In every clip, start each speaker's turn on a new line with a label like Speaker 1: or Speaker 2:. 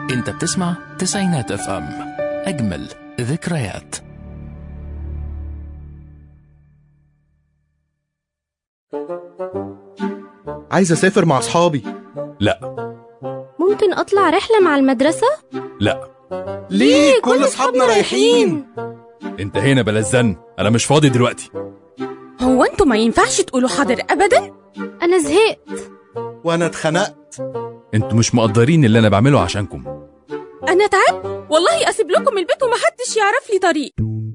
Speaker 1: انت بتسمع تسعينات اف ام اجمل ذكريات
Speaker 2: عايز اسافر مع اصحابي
Speaker 1: لا
Speaker 3: ممكن أطلع رحلة مع المدرسة؟
Speaker 1: لا
Speaker 2: ليه كل اصحابنا رايحين
Speaker 1: انت هنا بلا الزن انا مش فاضي دلوقتي
Speaker 4: هو انتوا ما ينفعش تقولوا حاضر ابدا
Speaker 3: أنا زهقت
Speaker 2: وانا اتخنقت
Speaker 1: انتوا مش مقدرين اللي انا بعمله عشانكم
Speaker 4: انا تعبت والله اسيب لكم البيت ومحدش يعرف لي طريق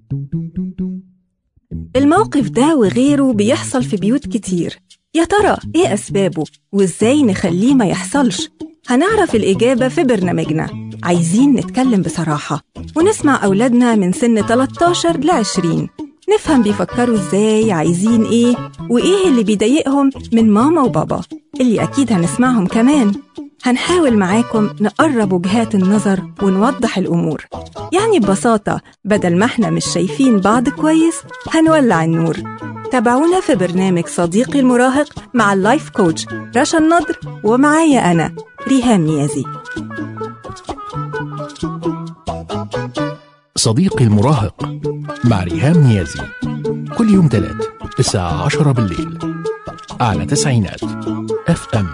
Speaker 5: الموقف ده وغيره بيحصل في بيوت كتير يا ترى ايه أسبابه وازاي نخليه ما يحصلش هنعرف الإجابة في برنامجنا عايزين نتكلم بصراحة ونسمع أولادنا من سن 13 ل 20 نفهم بيفكروا ازاي عايزين ايه وايه اللي بيضايقهم من ماما وبابا اللي أكيد هنسمعهم كمان هنحاول معاكم نقرب وجهات النظر ونوضح الأمور يعني ببساطة بدل ما احنا مش شايفين بعض كويس هنولع النور تابعونا في برنامج صديقي المراهق مع اللايف كوتش رشا النضر ومعايا أنا ريهام نيازي
Speaker 1: صديقي المراهق مع ريهام نيازي كل يوم تلات الساعة عشرة بالليل على تسعينات اف ام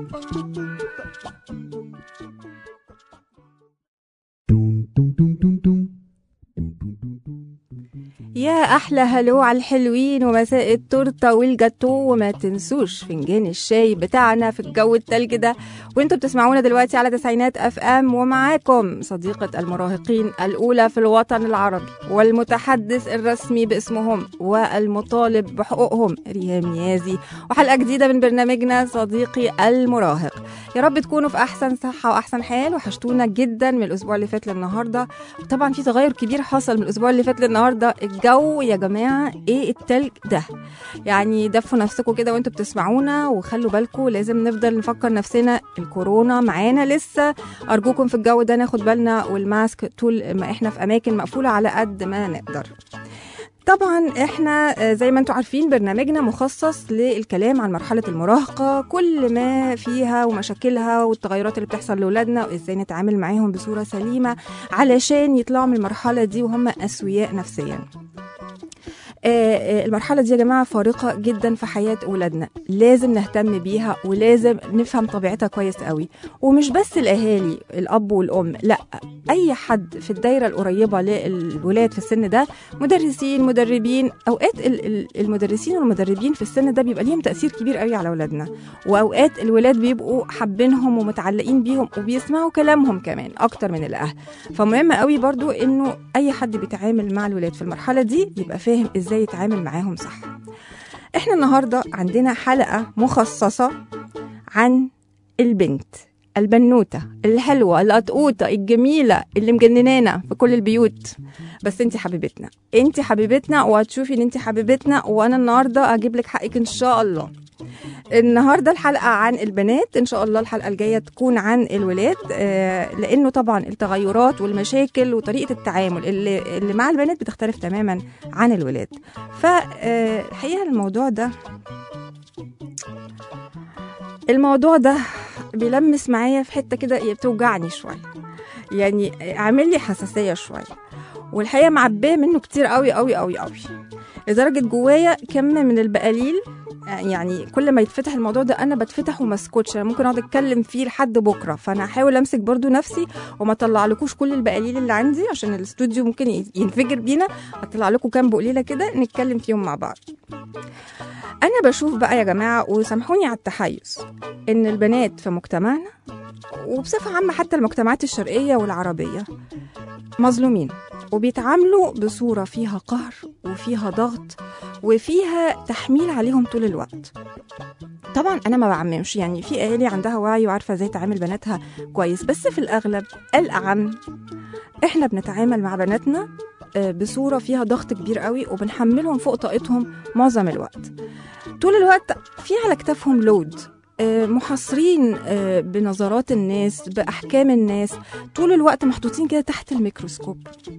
Speaker 5: يا أحلى هلو على الحلوين ومساء التورتة والجاتو وما تنسوش فنجان الشاي بتاعنا في الجو التلج ده وانتوا بتسمعونا دلوقتي على تسعينات اف ام ومعاكم صديقة المراهقين الأولى في الوطن العربي والمتحدث الرسمي باسمهم والمطالب بحقوقهم ريهام نيازي وحلقة جديدة من برنامجنا صديقي المراهق يا رب تكونوا في أحسن صحة وأحسن حال وحشتونا جدا من الأسبوع اللي فات للنهاردة طبعا في تغير كبير حصل من الأسبوع اللي فات للنهاردة الجو يا جماعة ايه التلج ده يعني دفوا نفسكم كده وانتوا بتسمعونا وخلوا بالكم لازم نفضل نفكر نفسنا الكورونا معانا لسه أرجوكم في الجو ده ناخد بالنا والماسك طول ما احنا في أماكن مقفولة على قد ما نقدر طبعا احنا آه، زي ما انتم عارفين برنامجنا مخصص للكلام عن مرحله المراهقه كل ما فيها ومشاكلها والتغيرات اللي بتحصل لاولادنا وازاي نتعامل معاهم بصوره سليمه علشان يطلعوا من المرحله دي وهم اسوياء نفسيا آه، آه، المرحلة دي يا جماعة فارقة جدا في حياة أولادنا لازم نهتم بيها ولازم نفهم طبيعتها كويس قوي ومش بس الأهالي الأب والأم لا أي حد في الدايرة القريبة للولاد في السن ده مدرسين مدربين أوقات ال- ال- المدرسين والمدربين في السن ده بيبقى ليهم تأثير كبير قوي على أولادنا وأوقات الولاد بيبقوا حابينهم ومتعلقين بيهم وبيسمعوا كلامهم كمان أكتر من الأهل فمهم قوي برضو إنه أي حد بيتعامل مع الولاد في المرحلة دي يبقى فاهم إزاي يتعامل معاهم صح احنا النهارده عندنا حلقه مخصصه عن البنت البنوته الحلوه القطقوطه الجميله اللي مجننانا في كل البيوت بس انت حبيبتنا انت حبيبتنا وهتشوفي ان انت حبيبتنا وانا النهارده اجيب لك حقك ان شاء الله النهارده الحلقه عن البنات ان شاء الله الحلقه الجايه تكون عن الولاد آه، لانه طبعا التغيرات والمشاكل وطريقه التعامل اللي, اللي مع البنات بتختلف تماما عن الولاد فالحقيقه الموضوع ده الموضوع ده بيلمس معايا في حته كده بتوجعني شويه يعني عامل لي حساسيه شويه والحقيقه معبيه منه كتير قوي قوي قوي قوي لدرجه جوايا كم من البقاليل يعني كل ما يتفتح الموضوع ده انا بتفتح وما اسكتش انا ممكن اقعد اتكلم فيه لحد بكره فانا هحاول امسك برضو نفسي وما اطلعلكوش كل البقاليل اللي عندي عشان الاستوديو ممكن ينفجر بينا اطلع لكم كام بقليله كده نتكلم فيهم مع بعض انا بشوف بقى يا جماعه وسامحوني على التحيز ان البنات في مجتمعنا وبصفه عامه حتى المجتمعات الشرقيه والعربيه مظلومين وبيتعاملوا بصوره فيها قهر وفيها ضغط وفيها تحميل عليهم طول الوقت طبعا انا ما بعممش يعني في اهالي عندها وعي وعارفه ازاي تعامل بناتها كويس بس في الاغلب الاعم احنا بنتعامل مع بناتنا آه، بصوره فيها ضغط كبير قوي وبنحملهم فوق طاقتهم معظم الوقت طول الوقت في على كتافهم لود آه، محاصرين آه، بنظرات الناس بأحكام الناس طول الوقت محطوطين كده تحت الميكروسكوب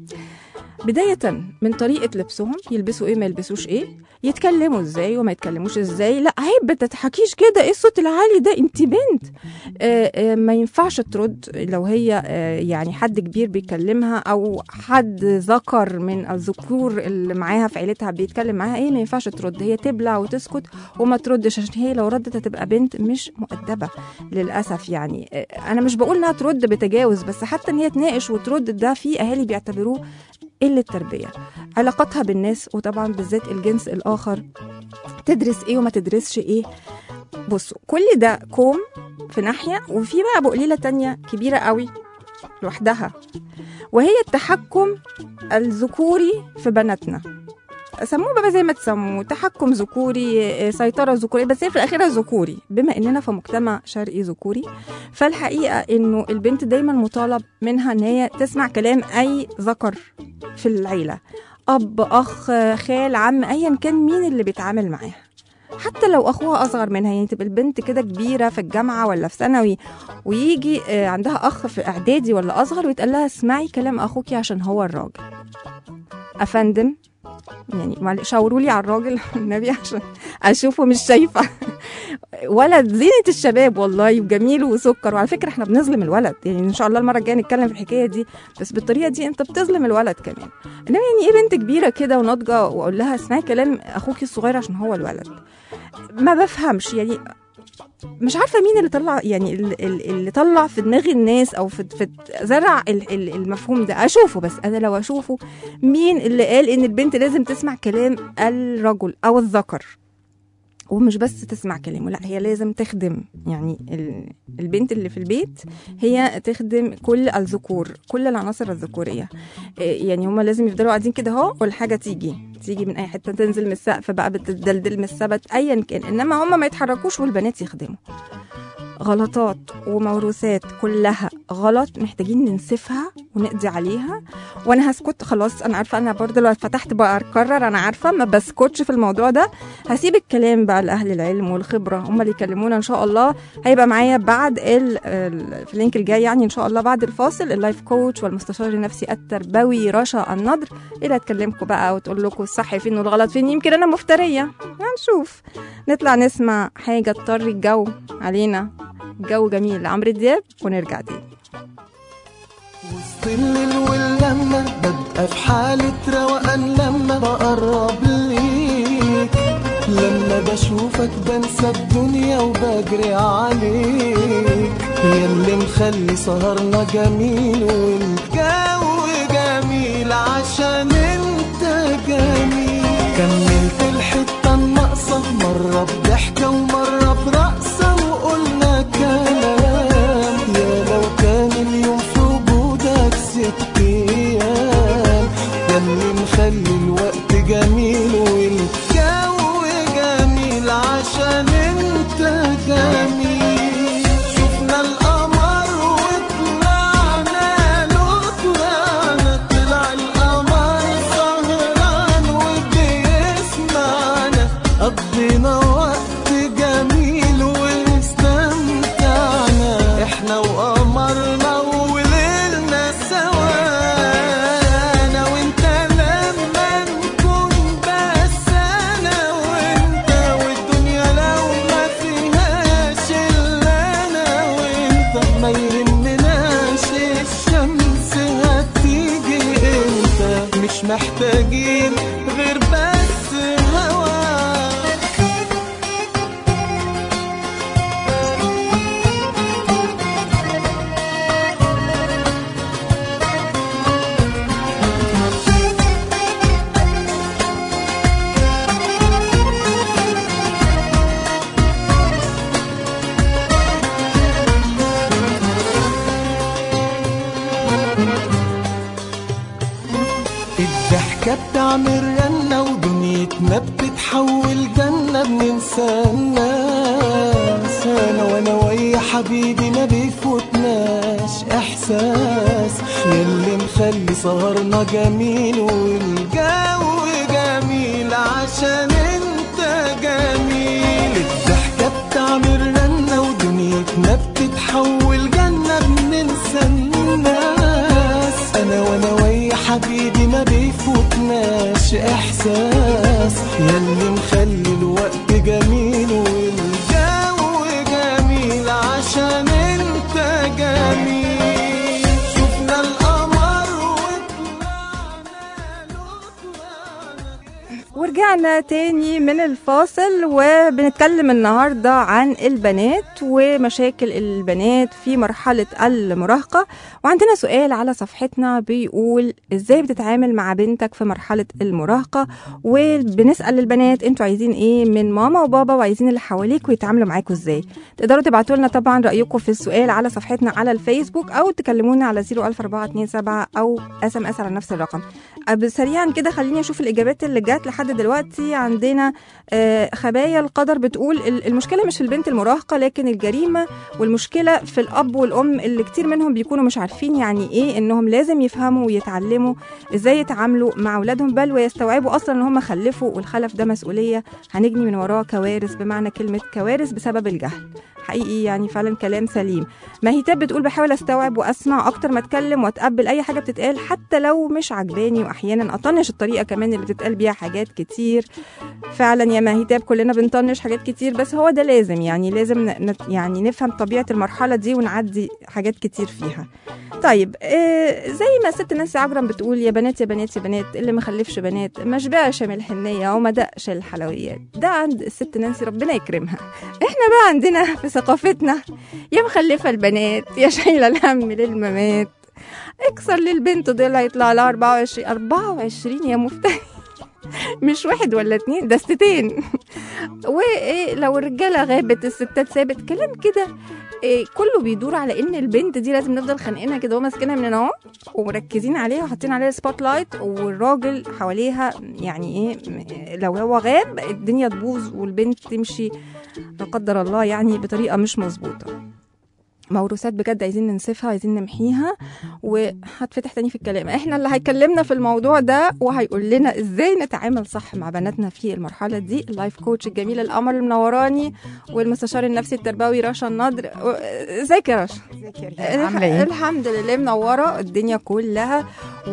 Speaker 5: بداية من طريقة لبسهم يلبسوا ايه ما يلبسوش ايه يتكلموا ازاي وما يتكلموش ازاي لا عيب ما تضحكيش كده ايه الصوت العالي ده انت بنت آه آه ما ينفعش ترد لو هي آه يعني حد كبير بيكلمها او حد ذكر من الذكور اللي معاها في عيلتها بيتكلم معاها ايه ما ينفعش ترد هي تبلع وتسكت وما تردش عشان هي لو ردت هتبقى بنت مش مؤدبة للأسف يعني آه، أنا مش بقول إنها ترد بتجاوز بس حتى إن هي تناقش وترد ده في أهالي بيعتبروه قلة تربية علاقتها بالناس وطبعا بالذات الجنس الآخر تدرس إيه وما تدرسش إيه بصوا كل ده كوم في ناحية وفي بقى بقليلة تانية كبيرة قوي لوحدها وهي التحكم الذكوري في بناتنا سموه بقى زي ما تسموه تحكم ذكوري آه، سيطرة ذكورية بس هي في الأخيرة ذكوري بما إننا في مجتمع شرقي ذكوري فالحقيقة إنه البنت دايما مطالب منها إن هي تسمع كلام أي ذكر في العيلة أب أخ خال عم أيا كان مين اللي بيتعامل معاها حتى لو اخوها اصغر منها يعني تبقى البنت كده كبيره في الجامعه ولا في ثانوي ويجي آه، عندها اخ في اعدادي ولا اصغر ويتقال لها اسمعي كلام اخوكي عشان هو الراجل افندم يعني معلش شاوروا لي على الراجل النبي عشان اشوفه مش شايفه ولد زينه الشباب والله وجميل وسكر وعلى فكره احنا بنظلم الولد يعني ان شاء الله المره الجايه نتكلم في الحكايه دي بس بالطريقه دي انت بتظلم الولد كمان انما يعني ايه بنت كبيره كده وناضجه واقول لها اسمعي كلام اخوكي الصغير عشان هو الولد ما بفهمش يعني مش عارفه مين اللي طلع يعني ال- ال- اللي طلع في دماغ الناس او في, في زرع ال- ال- المفهوم ده اشوفه بس انا لو اشوفه مين اللي قال ان البنت لازم تسمع كلام الرجل او الذكر ومش بس تسمع كلامه لا هي لازم تخدم يعني ال- البنت اللي في البيت هي تخدم كل الذكور كل العناصر الذكوريه إيه يعني هما لازم يفضلوا قاعدين كده اهو والحاجه تيجي تيجي من اي حته تنزل من السقف بقى بتدلدل من السبت ايا كان انما هما ما يتحركوش والبنات يخدموا غلطات وموروثات كلها غلط محتاجين ننسفها ونقضي عليها وانا هسكت خلاص انا عارفه انا برضه لو فتحت بقى اكرر انا عارفه ما بسكتش في الموضوع ده هسيب الكلام بقى لاهل العلم والخبره هم اللي يكلمونا ان شاء الله هيبقى معايا بعد ال ال- في اللينك الجاي يعني ان شاء الله بعد الفاصل اللايف كوتش والمستشار النفسي التربوي رشا النضر اللي هتكلمكم بقى وتقول لكم الصح فين والغلط فين يمكن انا مفتريه هنشوف نطلع نسمع حاجه تطري الجو علينا جو جميل لعمرو دياب ونرجع تاني
Speaker 6: وسط الليل واللمة ببقى في حالة روقان لما بقرب ليك لما بشوفك بنسى الدنيا وبجري عليك يا اللي مخلي سهرنا جميل والجو جميل عشان انت جميل كملت الحتة الناقصة مرة بضحكة ومرة برقصة وقلنا كلام يا لو كان اليوم في وجودك ست ايام ده اللي مخلي الوقت جميل والجو جميل عشان انت جميل شفنا القمر وطلعنا له طلعنا طلع القمر سهران وبيسمعنا قضينا وقت جميل واستمتعنا احنا وقمرنا وليلنا سوا انا وانت لما نكون بس انا وانت والدنيا لو ما فيهاش الا انا وانت ما يهمناش الشمس هتيجي امتى مش محتاجين غير بس هواك الضحكة بتعمل رنة ودنيتنا بتتحول جنة بننسى الناس أنا وأنا ويا حبيبي ما بيفوتناش إحساس ياللي مخلي سهرنا جميل والجو جميل عشان أنت جميل الضحكة بتعمل رنة دنيتنا بتتحول جنة بننسى الناس انا وانا ويا حبيبي ما بيفوتناش احساس ياللي مخلي الوقت جميل والجو جميل عشان انت جميل شفنا القمر وطلعنا له طلعنا
Speaker 5: ورجعنا تاني من الفاصل وبنتكلم النهاردة عن البنات ومشاكل البنات في مرحلة المراهقة وعندنا سؤال على صفحتنا بيقول ازاي بتتعامل مع بنتك في مرحلة المراهقة وبنسأل البنات انتوا عايزين ايه من ماما وبابا وعايزين اللي حواليكوا يتعاملوا معاكوا ازاي تقدروا تبعتوا لنا طبعا رأيكم في السؤال على صفحتنا على الفيسبوك او تكلمونا على 01427 او اس ام اس على نفس الرقم أب- سريعا كده خليني اشوف الاجابات اللي جات لحد دلوقتي عندنا آه، خبايا القدر بتقول ال- المشكله مش في البنت المراهقه لكن الجريمه والمشكله في الاب والام اللي كتير منهم بيكونوا مش عارفين يعني ايه انهم لازم يفهموا ويتعلموا ازاي يتعاملوا مع اولادهم بل ويستوعبوا اصلا ان هم خلفوا والخلف ده مسؤوليه هنجني من وراه كوارث بمعنى كلمه كوارث بسبب الجهل حقيقي يعني فعلا كلام سليم ماهيتاب بتقول بحاول استوعب واسمع اكتر ما اتكلم واتقبل اي حاجه بتتقال حتى لو مش عجباني واحيانا اطنش الطريقه كمان اللي بتتقال بيها حاجات كتير فعلا يا ماهيتاب كلنا بنطنش حاجات كتير بس هو ده لازم يعني لازم ن- نت- يعني نفهم طبيعه المرحله دي ونعدي حاجات كتير فيها طيب آه زي ما الست نانسي عجرم بتقول يا بنات يا بنات يا بنات اللي ما خلفش بنات ما شبعش من الحنيه وما دقش الحلويات ده عند الست نانسي ربنا يكرمها احنا بقى عندنا في ثقافتنا يا مخلفه البنات يا شايله الهم للممات اكسر للبنت دول هيطلع لها 24 24 يا مفتري مش واحد ولا اتنين ده ستتين وايه لو الرجاله غابت الستات ثابت كلام كده إيه كله بيدور على ان البنت دي لازم نفضل خانقينها كده وماسكينها من اهو ومركزين عليها وحاطين عليها سبوت لايت والراجل حواليها يعني ايه م- لو هو غاب الدنيا تبوظ والبنت تمشي لا قدر الله يعني بطريقه مش مظبوطه موروثات بجد عايزين ننسفها عايزين نمحيها وهتفتح تاني في الكلام احنا اللي هيكلمنا في الموضوع ده وهيقول لنا ازاي نتعامل صح مع بناتنا في المرحله دي اللايف كوتش الجميل القمر المنوراني والمستشار النفسي التربوي رشا النضر و- ازيك يا رشا
Speaker 7: عامله ايه
Speaker 5: الحمد لله منوره الدنيا كلها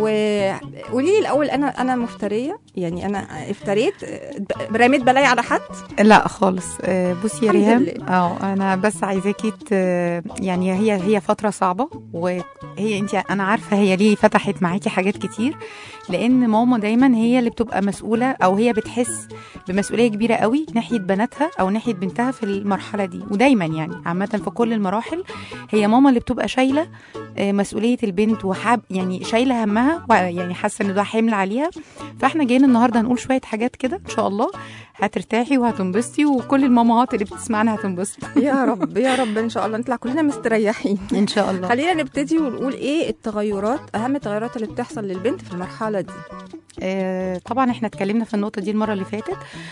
Speaker 5: وقولي لي الاول انا انا مفتريه يعني انا افتريت ب- رميت بلاي على حد
Speaker 7: لا خالص آه، بصي يا
Speaker 5: الحمد
Speaker 7: ريهام
Speaker 5: لله.
Speaker 7: اه انا بس عايزاكي ت- يعني هي هي فتره صعبه وهي انت انا عارفه هي ليه فتحت معاكي حاجات كتير لان ماما دايما هي اللي بتبقى مسؤوله او هي بتحس بمسؤوليه كبيره قوي ناحيه بناتها او ناحيه بنتها في المرحله دي ودايما يعني عامه في كل المراحل هي ماما اللي بتبقى شايله آه، مسؤوليه البنت وحاب يعني شايله همها ويعني حاسه ان ده حمل عليها فاحنا جايين النهارده هنقول شويه حاجات كده ان شاء الله هترتاحي وهتنبسطي وكل المامهات اللي بتسمعنا هتنبسط
Speaker 5: يا رب يا رب ان شاء الله نطلع كلنا مستريحين
Speaker 7: ان شاء الله
Speaker 5: خلينا نبتدي ونقول ايه التغيرات اهم التغيرات اللي بتحصل للبنت في المرحله دي
Speaker 7: آه، طبعا احنا اتكلمنا في النقطه دي المره اللي فاتت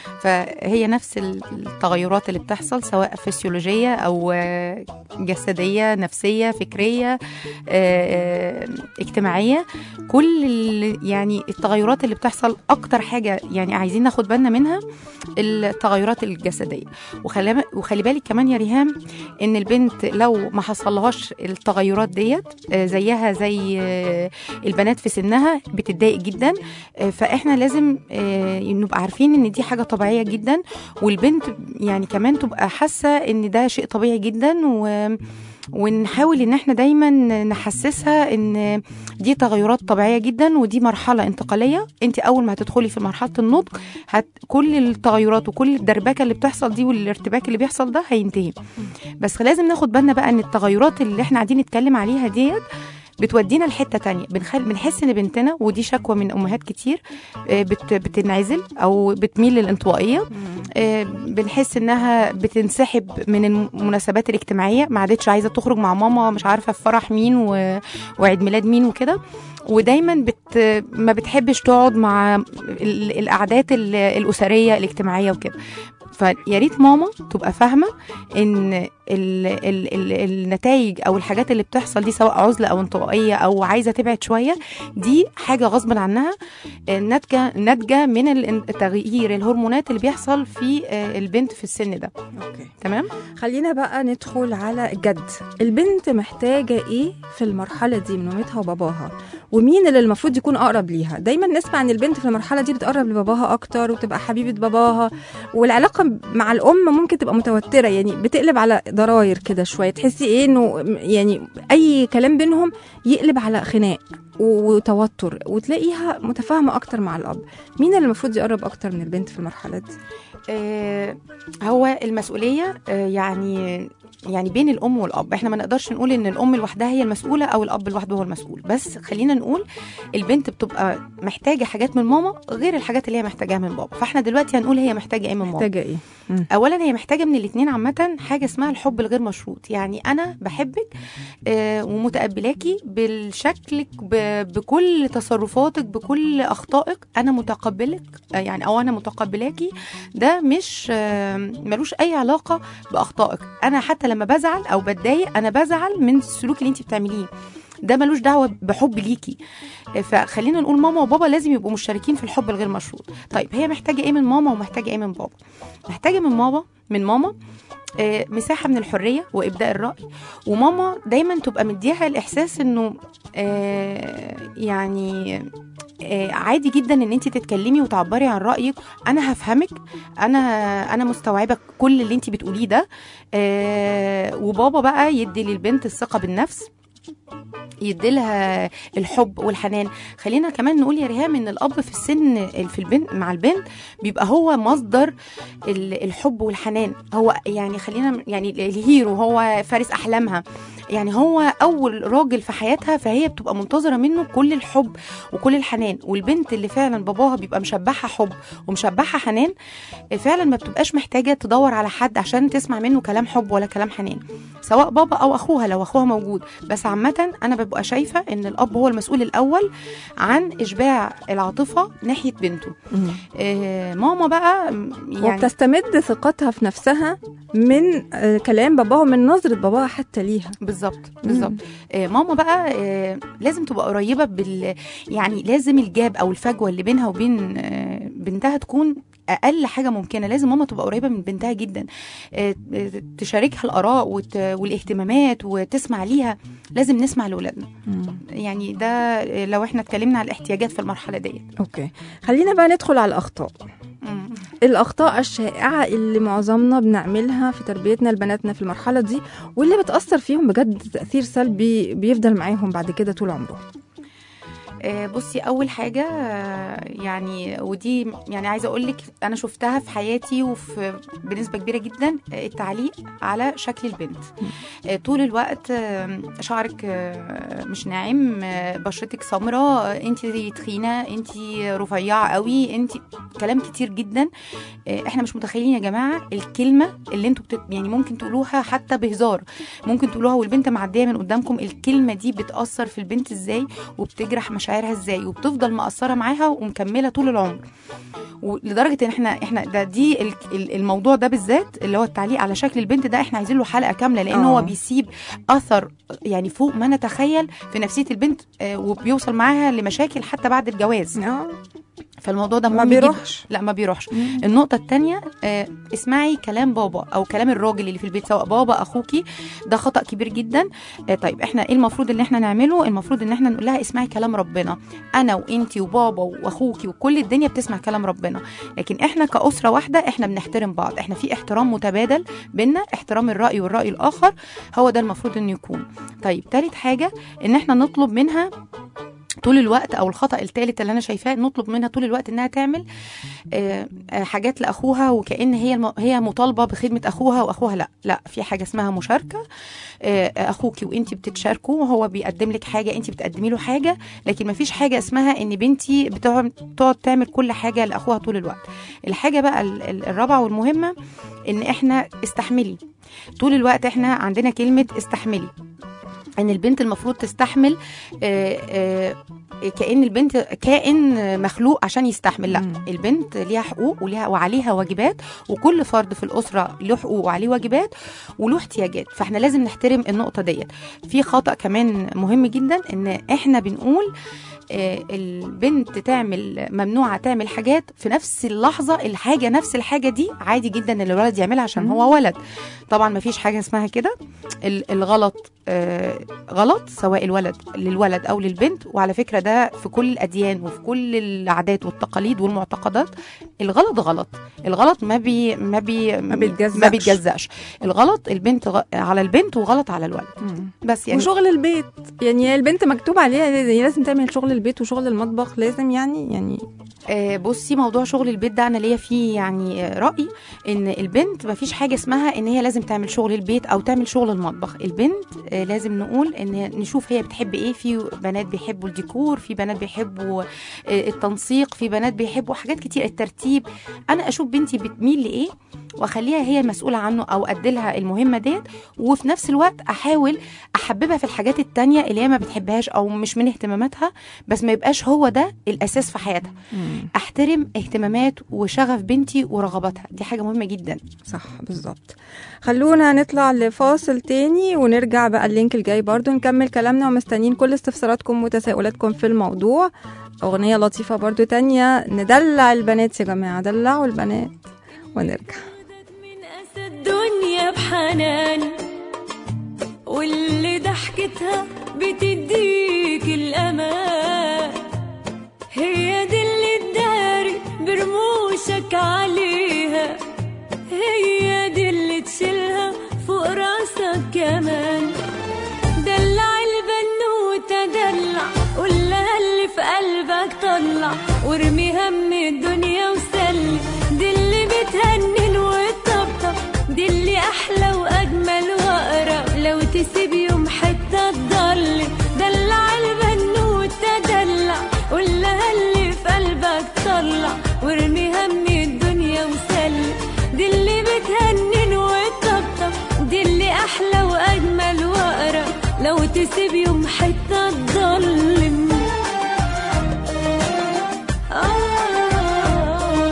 Speaker 7: فهي نفس التغيرات اللي بتحصل سواء فسيولوجيه او آه، جسديه نفسيه فكريه آه، آه، اجتماعيه كل ال- يعني التغيرات اللي بتحصل اكتر حاجه يعني عايزين ناخد بالنا منها التغيرات الجسديه وخلي وخلي بالك كمان يا ريهام ان البنت لو ما حصلهاش التغيرات ديت آه، زيها زي آه، البنات في سنها بتتضايق جدا آه، فاحنا لازم آه، نبقى عارفين ان دي حاجه طبيعيه جدا والبنت يعني كمان تبقى حاسه ان ده شيء طبيعي جدا و ونحاول ان احنا دايما نحسسها ان دي تغيرات طبيعيه جدا ودي مرحله انتقاليه انت اول ما هتدخلي في مرحله النضج هت كل التغيرات وكل الدربكه اللي بتحصل دي والارتباك اللي بيحصل ده هينتهي بس لازم ناخد بالنا بقى ان التغيرات اللي احنا قاعدين نتكلم عليها ديت بتودينا لحته تانية بنخل... بنحس ان بنتنا ودي شكوى من امهات كتير آه، بت... بتنعزل او بتميل للانطوائيه آه، بنحس انها بتنسحب من المناسبات الاجتماعيه ما عادتش عايزه تخرج مع ماما مش عارفه في فرح مين و... وعيد ميلاد مين وكده ودايما بت... ما بتحبش تقعد مع ال... القعدات ال... الاسريه الاجتماعيه وكده فيا ريت ماما تبقى فاهمه ان ال ال ال النتائج او الحاجات اللي بتحصل دي سواء عزله او انطوائيه او عايزه تبعد شويه دي حاجه غصب عنها آه، ناتجه ناتجه من ال- تغيير الهرمونات اللي بيحصل في آه، البنت في السن ده
Speaker 5: اوكي
Speaker 7: تمام
Speaker 5: خلينا بقى ندخل على الجد البنت محتاجة ايه في المرحلة دي من مامتها وباباها ومين اللي المفروض يكون اقرب ليها دايما نسمع ان البنت في المرحلة دي بتقرب لباباها اكتر وتبقى حبيبة باباها والعلاقة مع الام ممكن تبقى متوترة يعني بتقلب على ضراير كده شوية تحسي ايه انه يعني اي كلام بينهم يقلب على خناق وتوتر وتلاقيها متفاهمة اكتر مع الاب مين اللي المفروض يقرب اكتر من البنت في المرحلة دي
Speaker 7: آه، هو المسؤوليه آه، يعني يعني بين الام والاب احنا ما نقدرش نقول ان الام لوحدها هي المسؤوله او الاب لوحده هو المسؤول بس خلينا نقول البنت بتبقى محتاجه حاجات من ماما غير الحاجات اللي هي محتاجاها من بابا فاحنا دلوقتي هنقول هي محتاجه ايه من ماما
Speaker 5: محتاجة ايه مم.
Speaker 7: اولا هي محتاجه من الاثنين عامه حاجه اسمها الحب الغير مشروط يعني انا بحبك آه، ومتقبلاكي بالشكلك ب- بكل تصرفاتك بكل اخطائك انا متقبلك آه، يعني او انا متقبلاكي ده مش آه، ملوش اي علاقه باخطائك انا حتى لما بزعل او بتضايق انا بزعل من السلوك اللي انت بتعمليه ده ملوش دعوه بحب ليكي آه، فخلينا نقول ماما وبابا لازم يبقوا مشتركين في الحب الغير مشروط طيب هي محتاجه ايه من ماما ومحتاجه ايه من بابا محتاجه من ماما من ماما آه، مساحه من الحريه وابداء الراي وماما دايما تبقى مديها الاحساس انه آه، يعني آه، عادي جدا ان انت تتكلمي وتعبري عن رايك انا هفهمك انا انا مستوعبه كل اللي انت بتقوليه ده آه، وبابا بقى يدي للبنت الثقه بالنفس يديلها الحب والحنان خلينا كمان نقول يا ريهام ان الاب في السن في البنت مع البنت بيبقى هو مصدر ال- الحب والحنان هو يعني خلينا يعني الهيرو هو فارس احلامها يعني هو اول راجل في حياتها فهي بتبقى منتظره منه كل الحب وكل الحنان والبنت اللي فعلا باباها بيبقى مشبعها حب ومشبعها حنان فعلا ما بتبقاش محتاجه تدور على حد عشان تسمع منه كلام حب ولا كلام حنان سواء بابا او اخوها لو اخوها موجود بس عامه انا ببقى شايفه ان الاب هو المسؤول الاول عن اشباع العاطفه ناحيه بنته آه ماما بقى م، يعني
Speaker 5: وبتستمد ثقتها في نفسها من آه، كلام باباها من نظرة باباها حتى ليها
Speaker 7: بالظبط بالظبط آه ماما بقى آه لازم تبقى قريبه بال يعني لازم الجاب او الفجوه اللي بينها وبين آه بنتها تكون اقل حاجه ممكنه لازم ماما تبقى قريبه من بنتها جدا آه، آه، تشاركها الاراء وت- والاهتمامات وتسمع ليها لازم نسمع لاولادنا يعني ده آه، لو احنا اتكلمنا على الاحتياجات في المرحله ديت
Speaker 5: اوكي خلينا بقى ندخل على الاخطاء
Speaker 7: مم.
Speaker 5: الاخطاء الشائعه اللي معظمنا بنعملها في تربيتنا لبناتنا في المرحله دي واللي بتاثر فيهم بجد تاثير سلبي بيفضل معاهم بعد كده طول عمرهم
Speaker 7: آه، بصي اول حاجه آه، يعني ودي يعني عايزه اقول لك انا شفتها في حياتي وفي بنسبه كبيره جدا آه، التعليق على شكل البنت آه، طول الوقت آه، شعرك آه، مش ناعم آه، بشرتك سمراء انت تخينه انت رفيعه قوي انت كلام كتير جدا آه، احنا مش متخيلين يا جماعه الكلمه اللي انتوا بتت... يعني ممكن تقولوها حتى بهزار ممكن تقولوها والبنت معديه من قدامكم الكلمه دي بتاثر في البنت ازاي وبتجرح مشاعرها ازاي وبتفضل مأثره معاها ومكمله طول العمر ولدرجه ان احنا احنا ده دي ال- ال- الموضوع ده بالذات اللي هو التعليق على شكل البنت ده احنا عايزين له حلقه كامله لان
Speaker 5: آه.
Speaker 7: هو بيسيب اثر يعني فوق ما نتخيل في نفسيه البنت آه، وبيوصل معاها لمشاكل حتى بعد الجواز
Speaker 5: اه
Speaker 7: فالموضوع ده
Speaker 5: ما
Speaker 7: مهم جداً.
Speaker 5: بيروحش
Speaker 7: لا ما بيروحش النقطة التانية آه اسمعي كلام بابا أو كلام الراجل اللي في البيت سواء بابا أخوكي ده خطأ كبير جدا آه طيب احنا ايه المفروض ان احنا نعمله المفروض ان احنا نقول لها اسمعي كلام ربنا أنا وإنتي وبابا وأخوكي وكل الدنيا بتسمع كلام ربنا لكن احنا كأسرة واحدة احنا بنحترم بعض احنا في احترام متبادل بينا احترام الرأي والرأي الآخر هو ده المفروض انه يكون طيب تالت حاجة ان احنا نطلب منها طول الوقت او الخطا الثالث اللي انا شايفاه نطلب منها طول الوقت انها تعمل آه، آه، حاجات لاخوها وكان هي الم... هي مطالبه بخدمه اخوها واخوها لا لا في حاجه اسمها مشاركه آه، اخوكي وانت بتتشاركوا وهو بيقدم لك حاجه انت بتقدمي له حاجه لكن ما فيش حاجه اسمها ان بنتي بتقعد تقعد تعمل كل حاجه لاخوها طول الوقت الحاجه بقى ال- ال- الرابعه والمهمه ان احنا استحملي طول الوقت احنا عندنا كلمه استحملي ان البنت المفروض تستحمل آه، آه، كأن البنت كائن مخلوق عشان يستحمل لا
Speaker 5: مم.
Speaker 7: البنت ليها حقوق وليها وعليها واجبات وكل فرد في الأسرة له حقوق وعليه واجبات وله احتياجات فاحنا لازم نحترم النقطة ديت في خطأ كمان مهم جدا ان احنا بنقول آه، البنت تعمل ممنوعة تعمل حاجات في نفس اللحظة الحاجة نفس الحاجة دي عادي جدا ان الولد يعملها عشان هو ولد طبعا ما فيش حاجة اسمها كده ال- الغلط آه، غلط سواء الولد للولد او للبنت وعلى فكره ده في كل الاديان وفي كل العادات والتقاليد والمعتقدات الغلط غلط الغلط ما بي ما بي
Speaker 5: ما بيتجزأش.
Speaker 7: ما بيتجزأش الغلط البنت غ... على البنت وغلط على الولد بس يعني
Speaker 5: وشغل البيت يعني البنت مكتوب عليها هي لازم تعمل شغل البيت وشغل المطبخ لازم يعني يعني
Speaker 7: آه، بصي موضوع شغل البيت ده انا ليا فيه يعني آه، راي ان البنت ما فيش حاجه اسمها ان هي لازم تعمل شغل البيت او تعمل شغل المطبخ البنت آه، لازم نقول ان نشوف هي بتحب ايه في بنات بيحبوا الديكور في بنات بيحبوا آه، التنسيق في بنات بيحبوا حاجات كتير الترتيب انا اشوف بنتي بتميل لايه واخليها هي المسؤوله عنه او اديلها المهمه ديت وفي نفس الوقت احاول احببها في الحاجات التانية اللي هي ما بتحبهاش او مش من اهتماماتها بس ما يبقاش هو ده الاساس في حياتها احترم اهتمامات وشغف بنتي ورغباتها دي حاجه مهمه جدا
Speaker 5: صح بالظبط خلونا نطلع لفاصل تاني ونرجع بقى اللينك الجاي برضو نكمل كلامنا ومستنيين كل استفساراتكم وتساؤلاتكم في الموضوع أغنية لطيفة برضو تانية ندلع البنات يا جماعة دلعوا البنات ونرجع
Speaker 8: من أسى الدنيا بحنان واللي ضحكتها بتديك الأمان هي دي اللي تداري برموشك عليها هي دي اللي تشيلها فوق راسك كمان دلع البنوتة دلع قولها اللي في قلبك طلع وارمي هم الدنيا وسلي دي اللي بتهنن وتطبطب دي اللي احلى واجمل واقرب لو تسيب يوم حته تضل دلع البنوتة دلع قولها اللي في قلبك طلع وارمي هم الدنيا وسلي دي اللي بتهنن وتطبطب دي اللي احلى واجمل واقرب لو تسيب يوم حته تضلم آه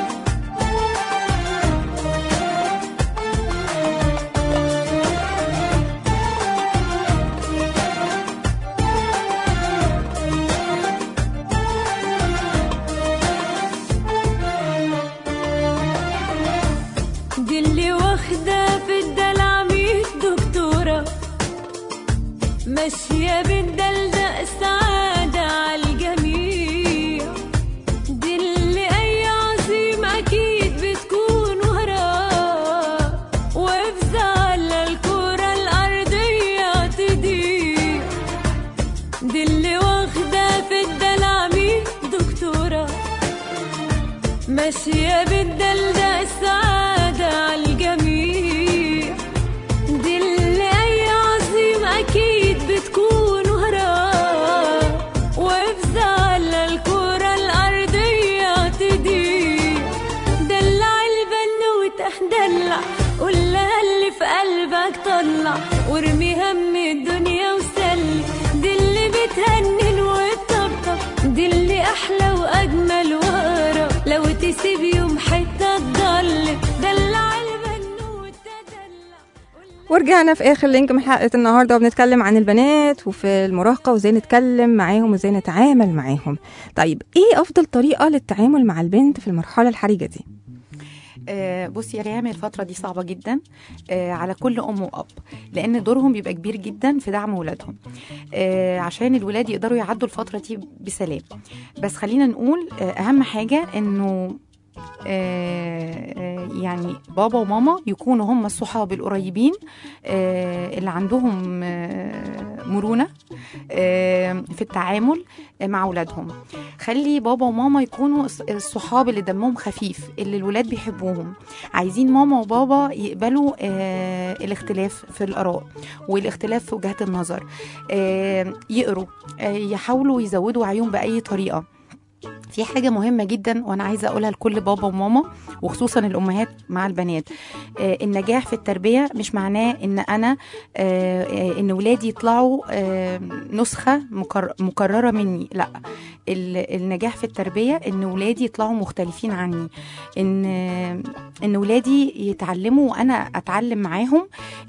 Speaker 8: دي اللي واخدة في الدلع مية دكتورة ماشية بالدلدق سعادة عالجميع دي اللي أي عظيم أكيد بتكون وراه وافزع على الكرة الأرضية تضيع دي اللي واخدة في الدلع مية دكتورة ماشية بالدلدق السعادة عالجميع دي اللي أي عظيم أكيد بتكون وراه وافزع على الكرة الأرضية تضيع دلع البنوتة دلع قولها اللي في قلبك طلع وارمي هم الدنيا وسلي دي اللي بتهنن وتطبطب دي اللي أحلى وأجمل وأقرب لو تسيب يوم حتة تضل دلع البنوتة دلع
Speaker 5: ورجعنا في اخر لينك من حلقه النهارده وبنتكلم عن البنات وفي المراهقه وازاي نتكلم معاهم وازاي نتعامل معاهم طيب ايه افضل طريقه للتعامل مع البنت في المرحله الحرجه دي
Speaker 7: آه، بصي يا ريهام الفترة دي صعبة جدا آه، على كل أم وأب لأن دورهم بيبقى كبير جدا في دعم ولادهم آه، عشان الولاد يقدروا يعدوا الفترة دي بسلام بس خلينا نقول آه، أهم حاجة إنه آه، آه، يعني بابا وماما يكونوا هم الصحاب القريبين آه، اللي عندهم آه، مرونة آه، في التعامل مع أولادهم خلي بابا وماما يكونوا الص- الصحاب اللي دمهم خفيف اللي الولاد بيحبوهم عايزين ماما وبابا يقبلوا آه الاختلاف في الآراء والاختلاف في وجهات النظر آه يقروا آه يحاولوا يزودوا وعيهم بأي طريقة في حاجة مهمة جدا وأنا عايزة أقولها لكل بابا وماما وخصوصا الأمهات مع البنات آه النجاح في التربية مش معناه إن أنا آه آه إن ولادي يطلعوا آه نسخة مكر مكررة مني لا ال- النجاح في التربية إن ولادي يطلعوا مختلفين عني إن إن ولادي يتعلموا وأنا أتعلم معاهم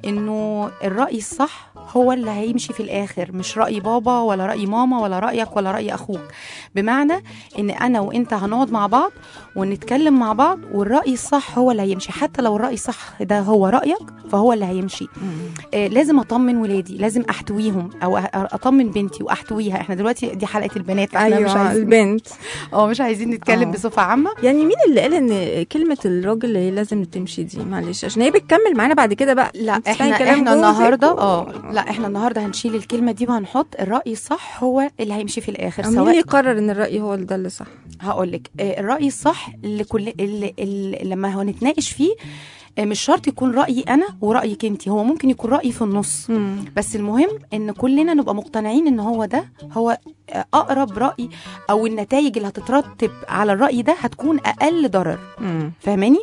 Speaker 7: إنه الرأي الصح هو اللي هيمشي في الآخر مش رأي بابا ولا رأي ماما ولا رأيك ولا رأي أخوك بمعنى ان انا وانت هنقعد مع بعض ونتكلم مع بعض والراي الصح هو اللي هيمشي حتى لو الراي الصح ده هو رايك فهو اللي هيمشي آه لازم اطمن ولادي لازم احتويهم او أ- اطمن بنتي واحتويها احنا دلوقتي دي حلقه البنات احنا مش
Speaker 5: ايوه
Speaker 7: عايزين
Speaker 5: البنت
Speaker 7: اه مش عايزين نتكلم
Speaker 5: آه.
Speaker 7: بصفه عامه
Speaker 5: يعني مين اللي قال ان كلمه الراجل اللي لازم تمشي دي معلش عشان هي بتكمل معانا بعد كده بقى
Speaker 7: لا
Speaker 5: أنت
Speaker 7: احنا
Speaker 5: تسمعي كلام
Speaker 7: احنا
Speaker 5: جوزك
Speaker 7: النهارده
Speaker 5: و-
Speaker 7: اه لا احنا النهارده هنشيل الكلمه دي وهنحط الراي الصح هو اللي هيمشي في الاخر
Speaker 5: مين اللي يقرر ان الراي هو ده اللي صح
Speaker 7: هقول لك الراي الصح اللي كل اللي, اللي لما هنتناقش فيه آه، مش شرط يكون رايي انا ورايك انت هو ممكن يكون رايي في النص بس المهم ان كلنا نبقى مقتنعين ان هو ده هو آه، اقرب راي او النتائج اللي هتترتب على الراي ده هتكون اقل ضرر
Speaker 5: مم.
Speaker 7: فاهماني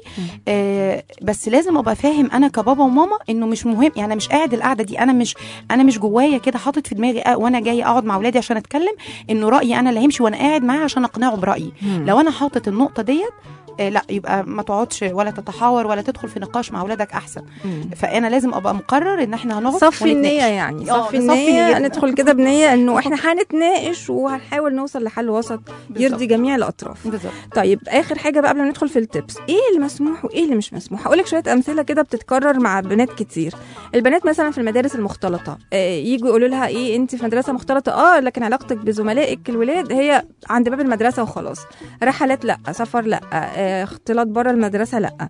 Speaker 7: آه بس لازم ابقى فاهم انا كبابا وماما انه مش مهم يعني أنا مش قاعد القعده دي انا مش انا مش جوايا كده حاطط في دماغي آه وانا جاي اقعد مع اولادي عشان اتكلم انه رايي انا اللي هيمشي وانا قاعد معاه عشان اقنعه برايي لو انا حاطط النقطه ديت آه لا يبقى ما تقعدش ولا تتحاور ولا تدخل في نقاش مع اولادك احسن فانا لازم ابقى مقرر ان احنا هنقعد
Speaker 5: صفي
Speaker 7: ونتناقش.
Speaker 5: النية يعني
Speaker 7: آه،
Speaker 5: صفي
Speaker 7: نصفي
Speaker 5: النية
Speaker 7: نيتنا.
Speaker 5: ندخل كده بنية انه احنا هنتناقش وهنحاول نوصل لحل وسط يرضي جميع الاطراف
Speaker 7: بالظبط
Speaker 5: طيب اخر حاجه بقى قبل ما ندخل في التبس ايه اللي مسموح وايه اللي مش مسموح هقول لك شويه امثله كده بتتكرر مع بنات كتير البنات مثلا في المدارس المختلطه آه يجوا يقولوا لها ايه انت في مدرسه مختلطه اه لكن علاقتك بزملائك الولاد هي عند باب المدرسه وخلاص رحلات لا سفر لا آه اختلاط بره المدرسه لا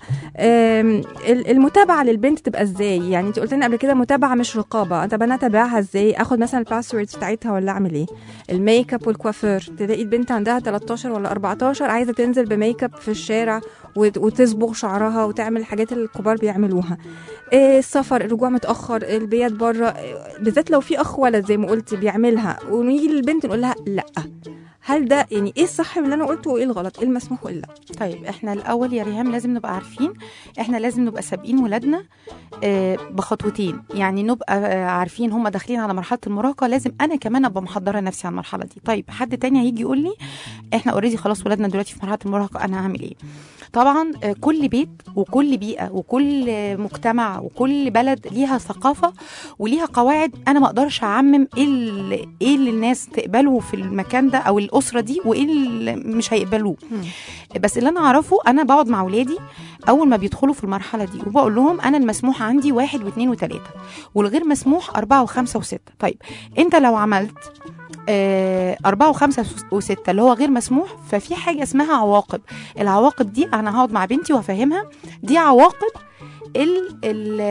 Speaker 5: آم، ال- المتابعه للبنت تبقى ازاي يعني انت قلت لنا قبل كده متابعه مش رقابه طب انا اتابعها ازاي اخد مثلا الباسوردز بتاعتها ولا اعمل ايه الميك اب والكوافير تلاقي البنت عندها 13 ولا 14 عايزه تنزل بميك اب في الشارع وت- وتصبغ شعرها وتعمل الحاجات اللي الكبار بيعملوها إيه السفر الرجوع متاخر البيات بره إيه، بالذات لو في اخ ولد زي ما قلت بيعملها ونيجي للبنت نقول لها لا هل ده يعني ايه الصح من اللي انا قلته وايه الغلط ايه المسموح وايه لا
Speaker 7: طيب احنا الاول يا ريهام لازم نبقى عارفين احنا لازم نبقى سابقين ولادنا آه، بخطوتين يعني نبقى آه، عارفين هم داخلين على مرحله المراهقه لازم انا كمان ابقى محضره نفسي على المرحله دي طيب حد تاني هيجي يقول لي احنا اوريدي خلاص ولادنا دلوقتي في مرحله المراهقه انا هعمل ايه طبعا آه، كل بيت وكل بيئه وكل آه، مجتمع وكل بلد ليها ثقافه وليها قواعد انا ما اقدرش اعمم ايه اللي ايه اللي الناس تقبله في المكان ده او الاسره دي وايه اللي مش هيقبلوه بس اللي انا اعرفه انا بقعد مع ولادي اول ما بيدخلوا في المرحله دي وبقول لهم انا المسموح عندي واحد واثنين وثلاثه والغير مسموح اربعه وخمسه وسته طيب انت لو عملت آه، أربعة وخمسة وستة اللي هو غير مسموح ففي حاجة اسمها عواقب العواقب دي أنا هقعد مع بنتي وأفهمها دي عواقب ال ال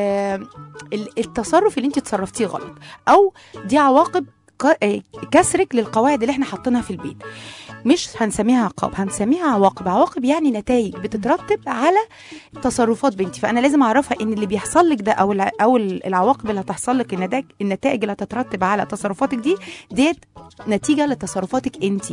Speaker 7: ال- التصرف اللي انت تصرفتيه غلط او دي عواقب ك- آه، كسرك للقواعد اللي احنا حاطينها في البيت مش هنسميها عقاب هنسميها عواقب عواقب يعني نتائج بتترتب على تصرفات بنتي فانا لازم اعرفها ان اللي بيحصل لك ده او الع- او العواقب اللي هتحصل لك النتائج النتائج اللي هتترتب على تصرفاتك دي ديت نتيجه لتصرفاتك انتي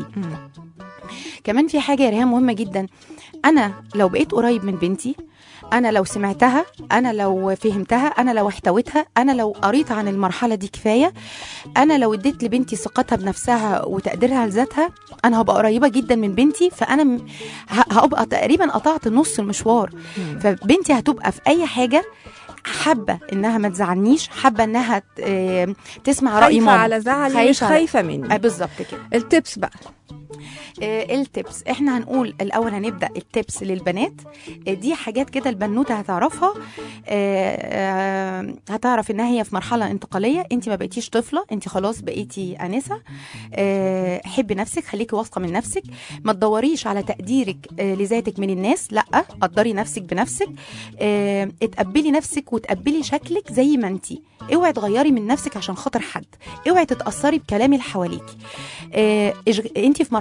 Speaker 7: كمان في حاجه يا ريهام مهمه جدا انا لو بقيت قريب من بنتي انا لو سمعتها انا لو فهمتها انا لو احتويتها انا لو قريت عن المرحله دي كفايه انا لو اديت لبنتي ثقتها بنفسها وتقديرها لذاتها انا هبقى قريبه جدا من بنتي فانا م- ه- هبقى تقريبا قطعت نص المشوار فبنتي هتبقى في اي حاجه حابه انها ما تزعلنيش حابه انها ت- آه، تسمع راي
Speaker 5: خايفه
Speaker 7: ماما
Speaker 5: على زعلي مش
Speaker 7: خايفة على-
Speaker 5: خايفه
Speaker 7: آه،
Speaker 5: مني
Speaker 7: بالظبط كده
Speaker 5: التبس بقى
Speaker 7: آه، التبس احنا هنقول الاول هنبدا التبس للبنات آه، دي حاجات كده البنوته هتعرفها آه، آه، هتعرف انها هي في مرحله انتقاليه انت ما بقيتيش طفله انت خلاص بقيتي انسه آه، حبي نفسك خليكي واثقه من نفسك ما تدوريش على تقديرك آه، لذاتك من الناس لا قدري نفسك بنفسك آه، اتقبلي نفسك وتقبلي شكلك زي ما انت اوعي تغيري من نفسك عشان خاطر حد اوعي تتاثري بكلام اللي حواليكي آه، اشغ- انت في مرحله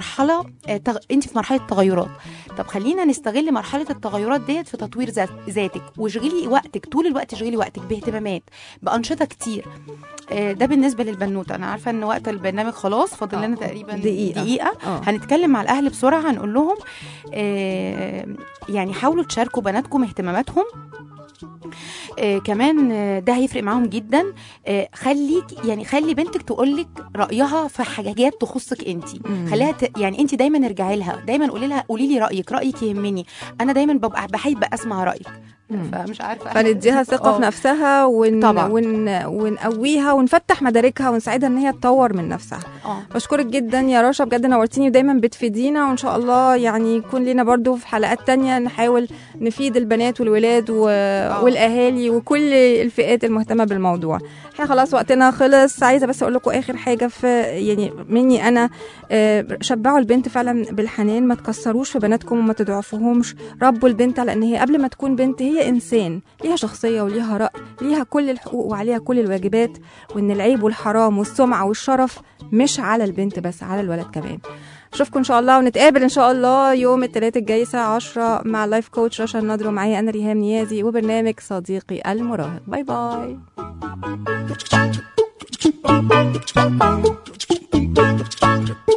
Speaker 7: مرحله آه، تغ... انت في مرحله تغيرات طب خلينا نستغل مرحله التغيرات ديت في تطوير ذات... ذاتك واشغلي وقتك طول الوقت اشغلي وقتك باهتمامات بانشطه كتير آه، ده بالنسبه للبنوته انا عارفه ان وقت البرنامج خلاص فاضل لنا تقريبا
Speaker 5: دقيقة.
Speaker 7: دقيقه
Speaker 5: اه
Speaker 7: هنتكلم مع الاهل بسرعه هنقول لهم آه، يعني حاولوا تشاركوا بناتكم اهتماماتهم آه كمان آه، ده هيفرق معاهم جدا آه خليك يعني خلي بنتك تقول لك رايها في حاجات تخصك انت
Speaker 5: مم.
Speaker 7: خليها ت... يعني انت دايما ارجعي لها دايما قولي لها قولي لي رايك رايك يهمني انا دايما ببقى بحب اسمع رايك
Speaker 5: مم.
Speaker 7: فمش عارفه
Speaker 5: فنديها ثقة في
Speaker 7: آه.
Speaker 5: نفسها ون...
Speaker 7: طبعاً.
Speaker 5: ون... ونقويها ونفتح مداركها ونساعدها ان هي تطور من نفسها
Speaker 7: اه
Speaker 5: بشكرك جدا يا رشا بجد نورتيني ودايما بتفيدينا وان شاء الله يعني يكون لنا برضو في حلقات تانية نحاول نفيد البنات والولاد و... والاهالي وكل الفئات المهتمة بالموضوع احنا خلاص وقتنا خلص عايزة بس اقول لكم اخر حاجة في يعني مني انا آه، شبعوا البنت فعلا بالحنان ما تكسروش في بناتكم وما تضعفوهمش ربوا البنت على ان هي قبل ما تكون بنت هي انسان ليها شخصيه وليها راي ليها كل الحقوق وعليها كل الواجبات وان العيب والحرام والسمعه والشرف مش على البنت بس على الولد كمان اشوفكم ان شاء الله ونتقابل ان شاء الله يوم الثلاثاء الجاي الساعه 10 مع لايف كوتش رشا النضر ومعايا انا ريهام نيازي وبرنامج صديقي المراهق باي باي
Speaker 6: Thank you.